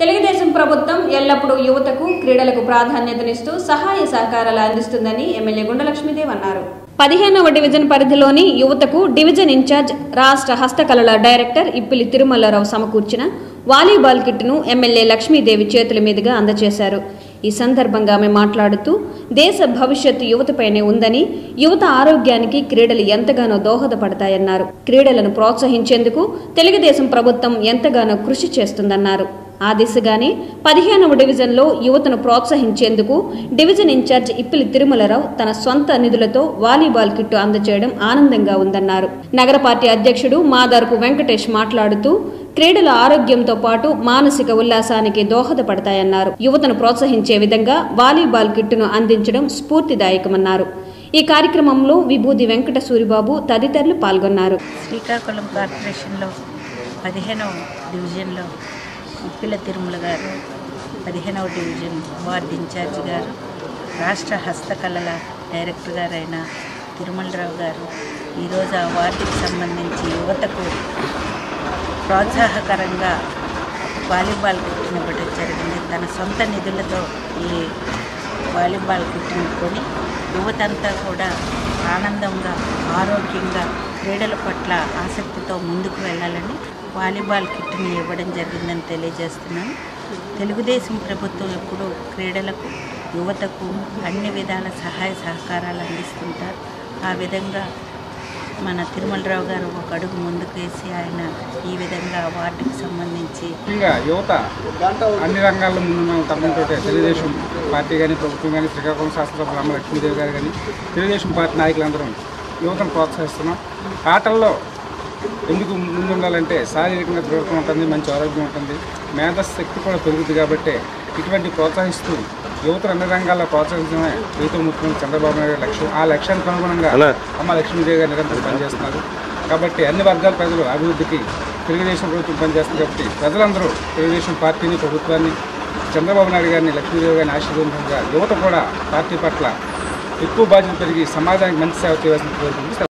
తెలుగుదేశం ప్రభుత్వం ఎల్లప్పుడూ యువతకు క్రీడలకు ప్రాధాన్యతనిస్తూ సహాయ సహకారాలు అందిస్తుందని ఎమ్మెల్యే గుండలక్ష్మీదేవి అన్నారు పదిహేనవ డివిజన్ పరిధిలోని యువతకు డివిజన్ ఇన్ఛార్జ్ రాష్ట్ర హస్తకళల డైరెక్టర్ ఇప్పిలి తిరుమలరావు సమకూర్చిన వాలీబాల్ కిట్ను ఎమ్మెల్యే లక్ష్మీదేవి చేతుల మీదుగా అందజేశారు ఈ సందర్భంగా ఆమె మాట్లాడుతూ దేశ భవిష్యత్తు యువతపైనే ఉందని యువత ఆరోగ్యానికి క్రీడలు ఎంతగానో దోహదపడతాయన్నారు క్రీడలను ప్రోత్సహించేందుకు తెలుగుదేశం ప్రభుత్వం ఎంతగానో కృషి చేస్తుందన్నారు ఆ దిశగానే పదిహేనవ డివిజన్లో యువతను ప్రోత్సహించేందుకు డివిజన్ ఇన్ఛార్జ్ ఇప్పిలి తిరుమలరావు తన సొంత నిధులతో వాలీబాల్ కిట్టు అందజేయడం ఆనందంగా ఉందన్నారు నగర పార్టీ అధ్యక్షుడు మాదార్పు వెంకటేష్ మాట్లాడుతూ క్రీడల ఆరోగ్యంతో పాటు మానసిక ఉల్లాసానికి దోహదపడతాయన్నారు యువతను ప్రోత్సహించే విధంగా వాలీబాల్ కిట్టును అందించడం స్ఫూర్తిదాయకమన్నారు ఈ కార్యక్రమంలో విభూది వెంకట సూరిబాబు తదితరులు పాల్గొన్నారు శ్రీకాకుళం కార్పొరేషన్లో పదిహేనవ డివిజన్లో ఉప్పిల తిరుమల గారు పదిహేనవ డివిజన్ వార్డు ఇన్ఛార్జ్ గారు రాష్ట్ర హస్తకళల డైరెక్టర్ గారైన తిరుమలరావు గారు ఈరోజు ఆ వార్డుకి సంబంధించి యువతకు ప్రోత్సాహకరంగా వాలీబాల్ కిట్ని ఇవ్వడం జరిగింది తన సొంత నిధులతో ఈ వాలీబాల్ కిట్ని కొని యువతంతా కూడా ఆనందంగా ఆరోగ్యంగా క్రీడల పట్ల ఆసక్తితో ముందుకు వెళ్ళాలని వాలీబాల్ కిట్ని ఇవ్వడం జరిగిందని తెలియజేస్తున్నాను తెలుగుదేశం ప్రభుత్వం ఎప్పుడూ క్రీడలకు యువతకు అన్ని విధాల సహాయ సహకారాలు అందిస్తుంటారు ఆ విధంగా మన తిరుమలరావు గారు ఒక అడుగు ముందుకు వేసి ఆయన ఈ విధంగా వార్డుకి సంబంధించి ముఖ్యంగా యువత అన్ని రంగాల్లో ముందున్న తప్పంతో తెలుగుదేశం పార్టీ కానీ ప్రభుత్వం కానీ శ్రీకాకుళం శాస్త్రసభ రామ లక్ష్మీదేవి గారు కానీ తెలుగుదేశం పార్టీ నాయకులందరం యువతను ప్రోత్సహిస్తున్నాం ఆటల్లో ఎందుకు ముందుండాలంటే శారీరకంగా దృఢత్వం ఉంటుంది మంచి ఆరోగ్యం ఉంటుంది మేధశక్తి కూడా పెరుగుతుంది కాబట్టి ఇటువంటి ప్రోత్సహిస్తూ యువతను అన్ని రంగాల్లో ప్రోత్సహించడమే ప్రీతం ముఖ్యమంత్రి చంద్రబాబు నాయుడు గారి లక్ష్యం ఆ లక్ష్యానికి అనుగుణంగా అమ్మ లక్ష్మీదేవి గారు నిరంతరం పనిచేస్తున్నారు కాబట్టి అన్ని వర్గాల ప్రజలు అభివృద్ధికి తెలుగుదేశం ప్రభుత్వం పనిచేస్తుంది కాబట్టి ప్రజలందరూ తెలుగుదేశం పార్టీని ప్రభుత్వాన్ని చంద్రబాబు నాయుడు గారిని లక్ష్మీదేవి గారిని ఆశీర్వదించగా యువత కూడా పార్టీ పట్ల ఎక్కువ బాధ్యత పెరిగి సమాజానికి మంచి సేవ చేయవలసిన కోరుకుంటూ